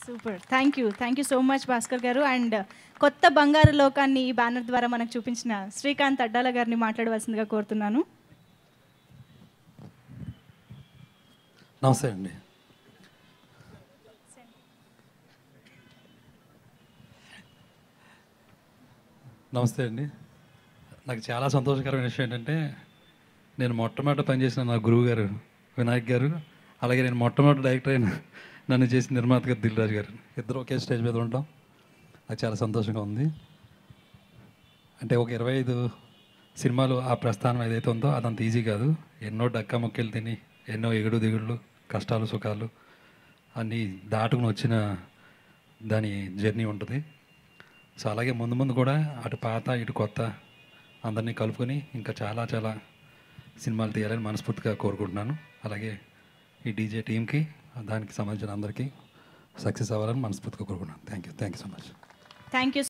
super thank you thank you so much Bhaskar garu and కొత్త బంగారు లోకాన్ని ఈ బ్యానర్ ద్వారా మనకు చూపించిన శ్రీకాంత్ అడ్డాల గారిని మాట్లాడవలసిందిగా కోరుతున్నాను నమస్తే అండి నమస్తే అండి నాకు చాలా సంతోషకరమైన విషయం ఏంటంటే నేను మొట్టమొదట పనిచేసిన నా గురువు గారు వినాయక్ గారు అలాగే నేను మొట్టమొదటి డైరెక్టర్ అయిన నన్ను చేసిన నిర్మాత గారు దిల్రాజు గారు ఇద్దరు ఒకే స్టేజ్ మీద ఉంటాం నాకు చాలా సంతోషంగా ఉంది అంటే ఒక ఇరవై ఐదు సినిమాలు ఆ ప్రస్థానం ఏదైతే ఉందో అదంత ఈజీ కాదు ఎన్నో డక్కా మొక్కలు తిని ఎన్నో ఎగుడు దిగుళ్ళు కష్టాలు సుఖాలు అన్నీ దాటుకుని వచ్చిన దాని జర్నీ ఉంటుంది సో అలాగే ముందు ముందు కూడా అటు పాత ఇటు కొత్త అందరినీ కలుపుకొని ఇంకా చాలా చాలా సినిమాలు తీయాలని మనస్ఫూర్తిగా కోరుకుంటున్నాను అలాగే ఈ డీజే టీంకి దానికి సంబంధించిన అందరికీ సక్సెస్ అవ్వాలని మనస్ఫూర్తిగా కోరుకుంటున్నాను thank you thank you so much thank you